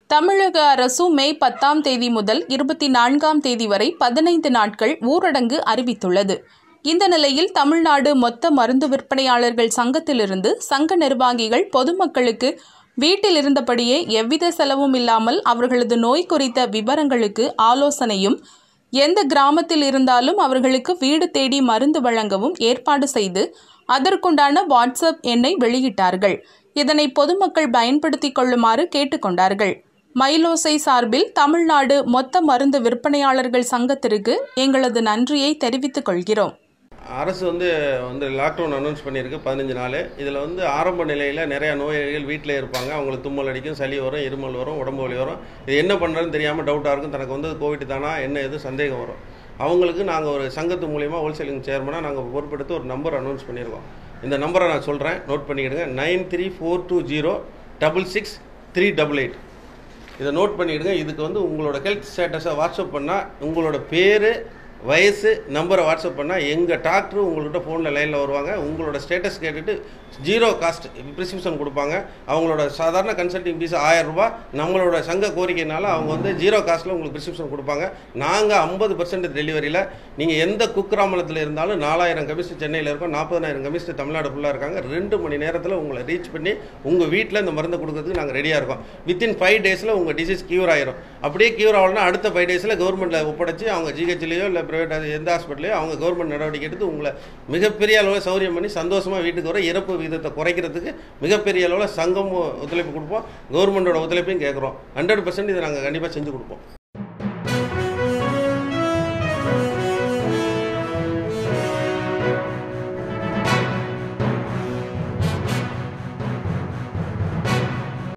தமிழக அரசு மே பத்தாம் தேதி முதல் இருபத்தி நான்காம் தேதி வரை பதினைந்து நாட்கள் ஊரடங்கு அறிவித்துள்ளது இந்த நிலையில் தமிழ்நாடு மொத்த மருந்து விற்பனையாளர்கள் சங்கத்திலிருந்து சங்க நிர்வாகிகள் பொதுமக்களுக்கு வீட்டில் இருந்தபடியே எவ்வித செலவும் இல்லாமல் அவர்களது நோய் குறித்த விவரங்களுக்கு ஆலோசனையும் எந்த கிராமத்தில் இருந்தாலும் அவர்களுக்கு வீடு தேடி மருந்து வழங்கவும் ஏற்பாடு செய்து அதற்குண்டான வாட்ஸ்அப் எண்ணை வெளியிட்டார்கள் இதனை பொதுமக்கள் பயன்படுத்திக் கொள்ளுமாறு கேட்டுக்கொண்டார்கள் மயிலோசை சார்பில் தமிழ்நாடு மொத்த மருந்து விற்பனையாளர்கள் சங்கத்திற்கு எங்களது நன்றியை தெரிவித்துக் கொள்கிறோம் அரசு வந்து வந்து லாக்டவுன் அனௌன்ஸ் பண்ணியிருக்கு பதினஞ்சு நாள் இதில் வந்து ஆரம்ப நிலையில் நிறையா நோயாளிகள் வீட்டில் இருப்பாங்க அவங்களுக்கு தும்மல் அடிக்கும் சளி வரும் இருமல் வரும் உடம்பு வலி வரும் இது என்ன பண்ணுறதுன்னு தெரியாமல் டவுட்டாக இருக்கும் தனக்கு வந்து கோவிட் தானா என்ன எது சந்தேகம் வரும் அவங்களுக்கு நாங்கள் ஒரு சங்கத்து மூலியமாக ஹோல்சேலிங் சேர்மனாக நாங்கள் பொறுப்பெடுத்து ஒரு நம்பர் அனௌன்ஸ் பண்ணியிருக்கோம் இந்த நம்பரை நான் சொல்கிறேன் நோட் பண்ணிக்கிடுங்க nine three four two zero double six three double eight இதை நோட் பண்ணிவிடுங்க இதுக்கு வந்து உங்களோட ஹெல்த் ஸ்டேட்டஸை வாட்ஸ்அப் பண்ணால் உங்களோட பேர் வயசு நம்பரை வாட்ஸ்அப் பண்ணால் எங்கள் டாக்டர் உங்கள்கிட்ட ஃபோனில் லைனில் வருவாங்க உங்களோட ஸ்டேட்டஸ் கேட்டுட்டு ஜீரோ காஸ்ட் ப்ரிஸ்கிரிப்ஷன் கொடுப்பாங்க அவங்களோட சாதாரண கன்சல்டிங் ஃபீஸ் ஆயிரம் ரூபாய் நம்மளோட சங்க கோரிக்கைனால அவங்க வந்து ஜீரோ காஸ்ட்டில் உங்களுக்கு ப்ரிஸ்கிரிப்ஷன் கொடுப்பாங்க நாங்கள் ஐம்பது பர்சன்ட் டெலிவரியில் நீங்கள் எந்த குக்கிராமலத்தில் இருந்தாலும் நாலாயிரம் கமிஸ்ட் சென்னையில் இருக்கோம் நாற்பதாயிரம் கமிஸ்ட் தமிழ்நாடு ஃபுல்லாக இருக்காங்க ரெண்டு மணி நேரத்தில் உங்களை ரீச் பண்ணி உங்கள் வீட்டில் இந்த மருந்து கொடுக்கறதுக்கு நாங்கள் ரெடியாக இருக்கோம் வித்தின் ஃபைவ் டேஸில் உங்கள் டிசீஸ் க்யூர் ஆயிரும் அப்படியே க்யூர் ஆகலன்னா அடுத்த ஃபைவ் டேஸில் கவர்மெண்ட்டில் ஒப்படைச்சு அவங்க ஜிஹெச்லேயோ இல்லை ப்ரைவேட் எந்த ஹாஸ்பிட்டலையோ அவங்க கவர்மெண்ட் நடவடிக்கை எடுத்து உங்களை மிகப்பெரிய அளவில் சௌரியம் பண்ணி சந்தோஷமாக வீட்டுக்கு வர இறப்பு விகிதத்தை குறைக்கிறதுக்கு மிகப்பெரிய அளவில் சங்கம் ஒத்துழைப்பு கொடுப்போம் கவர்மெண்டோட ஒத்துழைப்பையும் கேட்குறோம் ஹண்ட்ரட் பர்சன்ட் இதை நாங்கள் கண்டிப்பாக செஞ்சு கொடுப்போம்